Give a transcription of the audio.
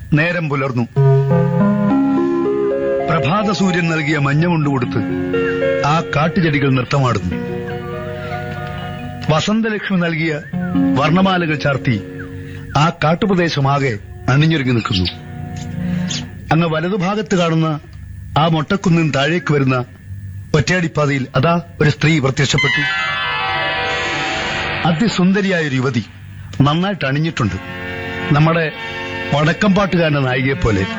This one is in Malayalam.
നേരം പുലർന്നു പ്രഭാത സൂര്യൻ നൽകിയ മഞ്ഞമുണ്ട് കൊടുത്ത് ആ കാട്ടുചെടികൾ നൃത്തമാടുന്നു വസന്തലക്ഷ്മി നൽകിയ വർണ്ണമാലകൾ ചാർത്തി ആ കാട്ടുപ്രദേശമാകെ അണിഞ്ഞൊരുങ്ങി നിൽക്കുന്നു അങ്ങ് വലതുഭാഗത്ത് കാണുന്ന ആ മൊട്ടക്കുന്നിൻ താഴേക്ക് വരുന്ന ഒറ്റയടിപ്പാതയിൽ അതാ ഒരു സ്ത്രീ പ്രത്യക്ഷപ്പെട്ടു അതിസുന്ദരിയായ ഒരു യുവതി നന്നായിട്ട് അണിഞ്ഞിട്ടുണ്ട് നമ്മുടെ വടക്കംപാട്ടുകാരന്റെ നായികയെ പോലെ